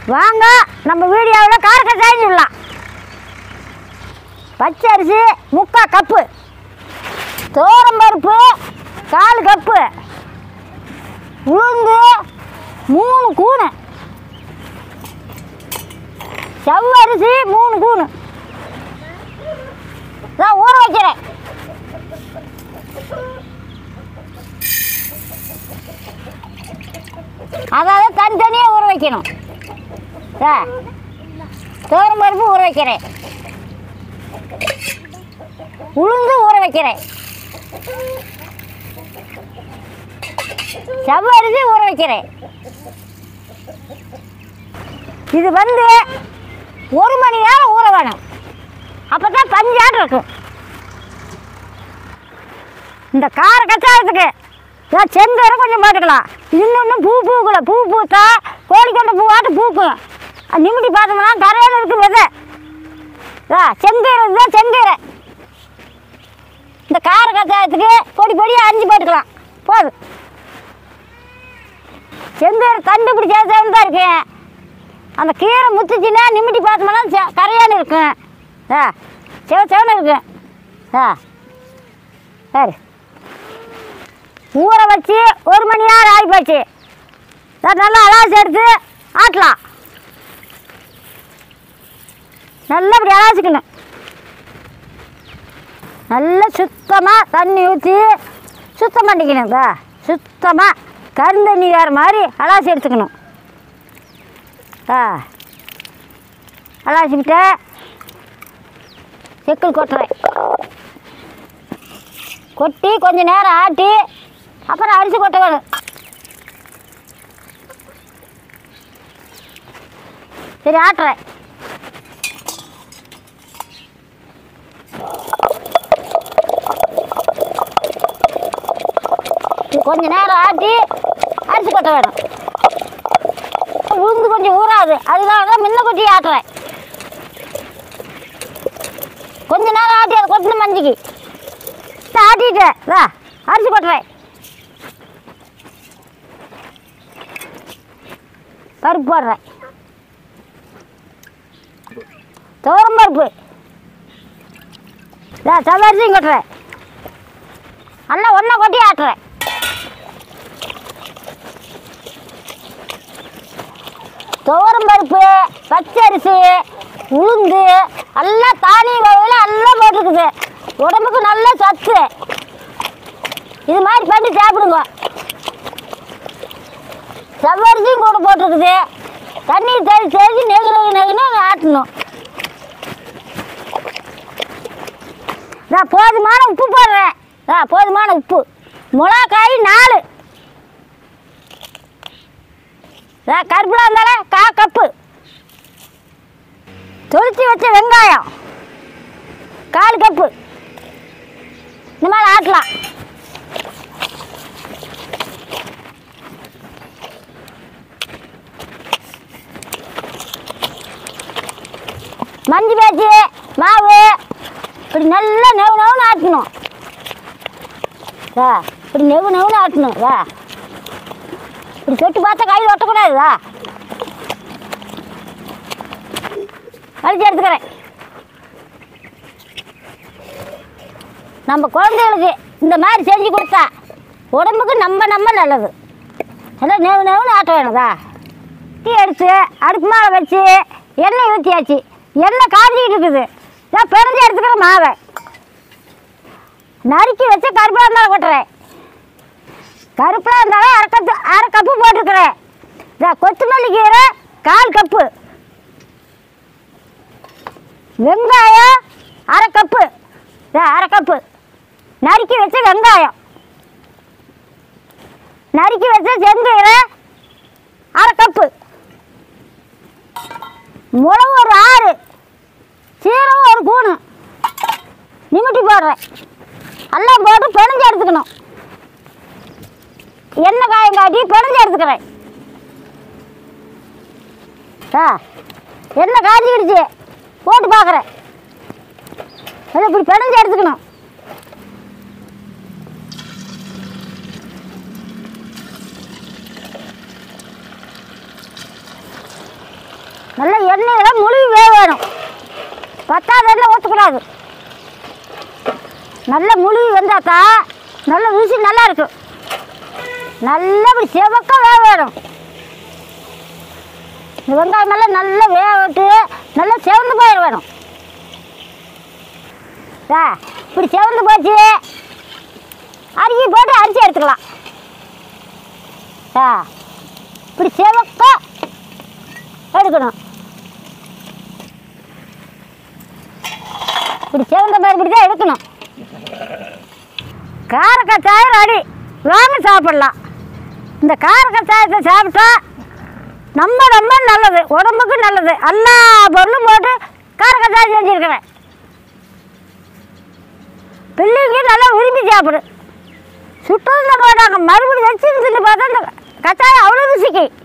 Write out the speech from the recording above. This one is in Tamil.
வாங்க நம்ம வீடியோவில் காரக்கட்டாயின்னு சொல்லலாம் பச்சை அரிசி முக்கால் கப்பு பருப்பு கால் கப்பு உளுந்து மூணு கூணு செவ்வரிசி மூணு கூணு இதான் ஊற வைக்கிறேன் அதாவது தனித்தனியாக ஊற வைக்கணும் சார் தோரம் பருப்பு ஊற வைக்கிறேன் உளுந்து ஊற வைக்கிறேன் செவ்வரிசி ஊற வைக்கிறேன் இது வந்து ஒரு மணி நேரம் ஊற வேணும் அப்போ தான் பஞ்சாட்டம் இருக்கும் இந்த கார கச்சாயத்துக்கு ஏன் செங்கரை கொஞ்சம் போட்டுக்கலாம் இன்னொன்று பூ பூக்கல பூ பூத்தா கோழிக்கொண்ட பூவாட்டு பூக்கும் அது நிமிட்டி பார்த்தோம்னா கரையில் இருக்கு விதை ஆ செங்கீரை இதுதான் செங்கீரை இந்த கார கச்சாயத்துக்கு பொடி பொடியாக அரிஞ்சு போட்டுக்கலாம் போதும் செங்கீரை கண்டுபிடிச்சாதான் தான் இருக்கு அந்த கீரை முத்துச்சுன்னா நிமிட்டி பார்த்தோம்னா செ- கரையான்னு இருக்கும் ஆ செவ செவன்னு இருக்கும் ஆ சரி ஊற வச்சு ஒரு மணி நேரம் ஆகி போச்சு அதை நல்லா அலாசி எடுத்து ஆட்டலாம் நல்லபடி அலாசிக்கணும் நல்லா சுத்தமாக தண்ணி ஊற்றி சுத்தம் பண்ணிக்கணுங்க சுத்தமாக கருந்தண்ணி வேறு மாதிரி அலாசி எடுத்துக்கணும் ஆ அலாசிக்கிட்டு செக்கல் கொட்டுறேன் கொட்டி கொஞ்ச நேரம் ஆட்டி அப்புறம் அரிசி கொட்ட வேணும் சரி ஆட்டுறேன் இது கொஞ்ச நேரம் ஆட்டி அரிசி கொட்ட வேணும் உளுந்து கொஞ்சம் ஊறாது அதனால தான் முன்ன கொட்டி ஆட்டுறேன் கொஞ்ச நேரம் ஆட்டி அதை கொட்டின மஞ்சிக்கு இதை ஆட்டிட்டேன் வா அரிசி கொட்டுறேன் பருப்பு போடுறேன் துவரம் பருப்பு இதா சவரிசியும் கொட்டுறேன் எல்லாம் ஒன்றா கொட்டி ஆட்டுறேன் துவரம் பருப்பு பச்சரிசி உளுந்து எல்லாம் தானிய வகையில் எல்லாம் போட்டிருக்குது உடம்புக்கு நல்ல சத்து இது மாதிரி பண்ணி சாப்பிடுங்க செவ்வரிசியும் கூட போட்டிருக்குது தண்ணி தெளி தெளிச்சு நெகு நெகு நெகுன்னு ஆட்டணும் நான் போதுமான உப்பு போடுறேன் ஆ போதுமான உப்பு மிளகாய் நாலு நான் கருப்பில் இருந்தாலே கா கப்பு தொளிச்சு வச்ச வெங்காயம் கால் கப்பு இந்த மாதிரி ஆட்டலாம் மஞ்சள் பேச்சு மாவு இப்படி நல்லா நெவு நெவுன்னு ஆட்டணும் வா இப்படி நெவு நெவுன்னு ஆட்டணும் வா இப்படி தொட்டு பார்த்தா கையில் ஒட்டக்கூடாது வா வலிச்சு எடுத்துக்கிறேன் நம்ம குழந்தைகளுக்கு இந்த மாதிரி செஞ்சு கொடுத்தா உடம்புக்கு நம்ம நம்ம நல்லது எல்லாம் நெவு நெவுன்னு ஆட்ட வேணுதா டீ எடுத்து அடுப்பு மேலே வச்சு எண்ணெய் ஊற்றியாச்சு எண்ணெய் காஞ்சிக்கிட்டு இருக்குது நான் பிறந்து எடுத்துக்கிற மாவை நறுக்கி வச்சு கருப்பில் இருந்தாலும் கொட்டுறேன் கருப்பில் இருந்தாலும் அரை கப்பு அரை கப்பு போட்டிருக்கிறேன் இதை கொத்தமல்லி கீரை கால் கப்பு வெங்காயம் அரை கப்பு இதை அரை கப்பு நறுக்கி வச்ச வெங்காயம் நறுக்கி வச்ச செங்கீரை அரை கப்பு மிளகு ஒரு ஆறு சீரகம் ஒரு கூணு நிமிட்டி போடுறேன் எல்லாம் போட்டு பிணைஞ்சு எடுத்துக்கணும் எண்ணெய் காயம் காட்டி பிணைஞ்சு எடுத்துக்கிறேன் ஆ எண்ணெய் காய்ச்சிக்கிடுச்சு போட்டு பார்க்குறேன் அதை இப்படி பிணைஞ்சு எடுத்துக்கணும் நல்ல எண்ணெயில் முழுகி வேக வேணும் பத்தாவது எண்ணெய் ஊற்றக்கூடாது நல்ல முழுகி வெந்தாத்தா நல்ல ருசி நல்லா இருக்கும் நல்லபடி செவக்க வேக வேணும் இந்த வெங்காயம் எல்லாம் நல்லா வேக விட்டு நல்லா செவந்து போயிட வேணும் ஆ இப்படி செவந்து போச்சு அரிசி போட்டு அரிசி எடுத்துக்கலாம் ஆ இப்படி செவக்க எடுக்கணும் இப்படி செவந்த மாதிரி இப்படி தான் எடுக்கணும் கார கச்சாயம் அடி வாங்க சாப்பிடலாம் இந்த கார கச்சாயத்தை சாப்பிட்டா நம்ம ரொம்ப நல்லது உடம்புக்கு நல்லது எல்லா பொருளும் போட்டு கார கச்சாயம் செஞ்சுருக்கிறேன் பிள்ளைங்க நல்லா விரும்பி சாப்பிடு சுத்தம் போட்டாங்க மறுபடியும் வச்சு தின்னு பார்த்தா இந்த கச்சாயம் அவ்வளோ ருசிக்கு